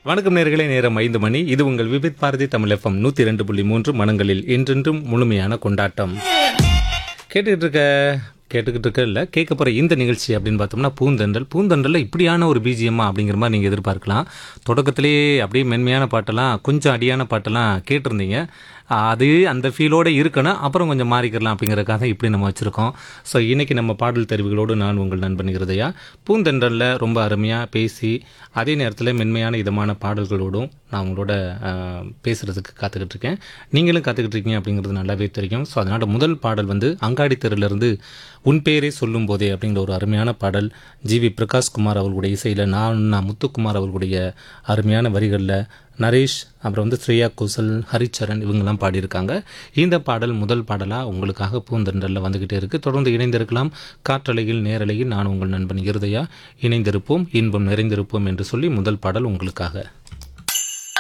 வணக்கம் நேர்களே நேரம் ஐந்து மணி இது உங்கள் விபித் பாரதி தமிழ் எஃப்எம் நூற்றி ரெண்டு புள்ளி மூன்று மனங்களில் என்றென்றும் முழுமையான கொண்டாட்டம் கேட்டுக்கிட்டு இருக்க கேட்டுக்கிட்டு இருக்க இல்லை கேட்க போகிற இந்த நிகழ்ச்சி அப்படின்னு பார்த்தோம்னா பூந்தண்டல் பூந்தண்டலில் இப்படியான ஒரு பிஜிஎம்மா அப்படிங்கிற மாதிரி நீங்கள் எதிர்பார்க்கலாம் தொடக்கத்திலேயே அப்படியே மென்மையான பாட்டெல்லாம் கொஞ்சம் அடியான பாட்டெல்லாம் கேட்டிருந்தீங்க அது அந்த ஃபீலோடு இருக்கணும் அப்புறம் கொஞ்சம் மாறிக்கலாம் அப்படிங்கிறதுக்காக இப்படி நம்ம வச்சுருக்கோம் ஸோ இன்றைக்கி நம்ம பாடல் தெரிவுகளோடு நான் உங்கள் நண்பன் இருதையா பூந்தண்டலில் ரொம்ப அருமையாக பேசி அதே நேரத்தில் மென்மையான இதமான பாடல்களோடும் நான் உங்களோட ஆஹ், பேசுறதுக்கு காத்துக்கிட்டு இருக்கேன் நீங்களும் காத்துக்கிட்டு இருக்கீங்க அப்படிங்கிறது நல்லாவே தெரியும் ஸோ அதனால் முதல் பாடல் வந்து அங்காடி தெருவிலிருந்து உன் பேரே சொல்லும் போதே அப்படிங்கிற ஒரு அருமையான பாடல் ஜிவி பிரகாஷ்குமார் அவர்களுடைய இசையில் நான் நான் முத்துக்குமார் அவர்களுடைய அருமையான வரிகளில் நரேஷ் அப்புறம் வந்து ஸ்ரேயா குசல் ஹரிச்சரன் இவங்கெல்லாம் பாடியிருக்காங்க இந்த பாடல் முதல் பாடலாக உங்களுக்காக பூந்தண்டலில் வந்துக்கிட்டே இருக்குது தொடர்ந்து இணைந்திருக்கலாம் காற்றலையில் நேரலையில் நான் உங்கள் நண்பன் இருதையா இணைந்திருப்போம் இன்பம் நிறைந்திருப்போம் என்று சொல்லி முதல் பாடல் உங்களுக்காக